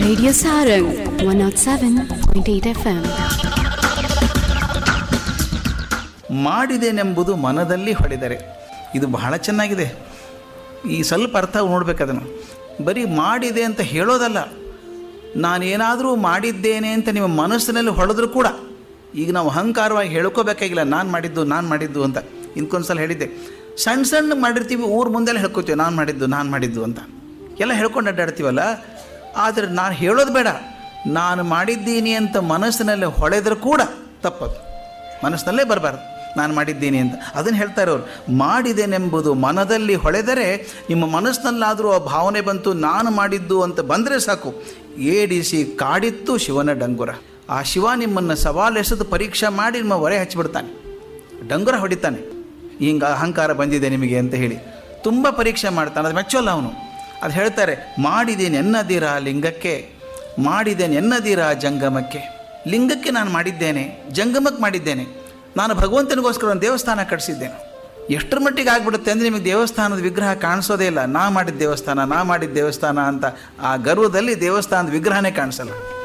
Radio Sarang 107.8 FM. ಮಾಡಿದೇನೆಂಬುದು ಮನದಲ್ಲಿ ಹೊಡೆದರೆ ಇದು ಬಹಳ ಚೆನ್ನಾಗಿದೆ ಈ ಸ್ವಲ್ಪ ಅರ್ಥ ನೋಡ್ಬೇಕು ಅದನ್ನು ಬರೀ ಮಾಡಿದೆ ಅಂತ ಹೇಳೋದಲ್ಲ ನಾನೇನಾದರೂ ಮಾಡಿದ್ದೇನೆ ಅಂತ ನಿಮ್ಮ ಮನಸ್ಸಿನಲ್ಲಿ ಹೊಡೆದ್ರೂ ಕೂಡ ಈಗ ನಾವು ಅಹಂಕಾರವಾಗಿ ಹೇಳ್ಕೋಬೇಕಾಗಿಲ್ಲ ನಾನು ಮಾಡಿದ್ದು ನಾನು ಮಾಡಿದ್ದು ಅಂತ ಇಂಕೊಂದು ಸಲ ಹೇಳಿದ್ದೆ ಸಣ್ಣ ಸಣ್ಣ ಮಾಡಿರ್ತೀವಿ ಊರ ಮುಂದೆಲ್ಲ ಹೇಳ್ಕೊತೀವಿ ನಾನು ಮಾಡಿದ್ದು ನಾನು ಮಾಡಿದ್ದು ಅಂತ ಎಲ್ಲ ಹೇಳ್ಕೊಂಡು ಅಡ್ಡಾಡ್ತೀವಲ್ಲ ಆದರೆ ನಾನು ಹೇಳೋದು ಬೇಡ ನಾನು ಮಾಡಿದ್ದೀನಿ ಅಂತ ಮನಸ್ಸಿನಲ್ಲಿ ಹೊಳೆದರೂ ಕೂಡ ತಪ್ಪದು ಮನಸ್ಸಿನಲ್ಲೇ ಬರಬಾರ್ದು ನಾನು ಮಾಡಿದ್ದೀನಿ ಅಂತ ಅದನ್ನು ಹೇಳ್ತಾ ಇರೋರು ಮಾಡಿದೇನೆಂಬುದು ಮನದಲ್ಲಿ ಹೊಳೆದರೆ ನಿಮ್ಮ ಮನಸ್ಸಿನಲ್ಲಾದರೂ ಆ ಭಾವನೆ ಬಂತು ನಾನು ಮಾಡಿದ್ದು ಅಂತ ಬಂದರೆ ಸಾಕು ಏಡಿಸಿ ಕಾಡಿತ್ತು ಶಿವನ ಡಂಗುರ ಆ ಶಿವ ನಿಮ್ಮನ್ನು ಸವಾಲೆಸೆದು ಪರೀಕ್ಷೆ ಮಾಡಿ ನಿಮ್ಮ ಹೊರೆ ಹಚ್ಚಿಬಿಡ್ತಾನೆ ಡಂಗುರ ಹೊಡಿತಾನೆ ಹಿಂಗೆ ಅಹಂಕಾರ ಬಂದಿದೆ ನಿಮಗೆ ಅಂತ ಹೇಳಿ ತುಂಬ ಪರೀಕ್ಷೆ ಮಾಡ್ತಾನೆ ಅದು ಮೆಚ್ಚೋಲ್ಲ ಅವನು ಅದು ಹೇಳ್ತಾರೆ ಮಾಡಿದ್ದೇನೆ ಎನ್ನದಿರ ಲಿಂಗಕ್ಕೆ ಮಾಡಿದ್ದೇನೆ ಎನ್ನದಿರ ಜಂಗಮಕ್ಕೆ ಲಿಂಗಕ್ಕೆ ನಾನು ಮಾಡಿದ್ದೇನೆ ಜಂಗಮಕ್ಕೆ ಮಾಡಿದ್ದೇನೆ ನಾನು ಭಗವಂತನಿಗೋಸ್ಕರ ಒಂದು ದೇವಸ್ಥಾನ ಕಟ್ಟಿಸಿದ್ದೇನೆ ಎಷ್ಟರ ಮಟ್ಟಿಗೆ ಆಗ್ಬಿಡುತ್ತೆ ಅಂದರೆ ನಿಮಗೆ ದೇವಸ್ಥಾನದ ವಿಗ್ರಹ ಕಾಣಿಸೋದೇ ಇಲ್ಲ ನಾ ಮಾಡಿದ ದೇವಸ್ಥಾನ ನಾ ಮಾಡಿದ ದೇವಸ್ಥಾನ ಅಂತ ಆ ಗರ್ವದಲ್ಲಿ ದೇವಸ್ಥಾನದ ವಿಗ್ರಹನೇ ಕಾಣಿಸಲ್ಲ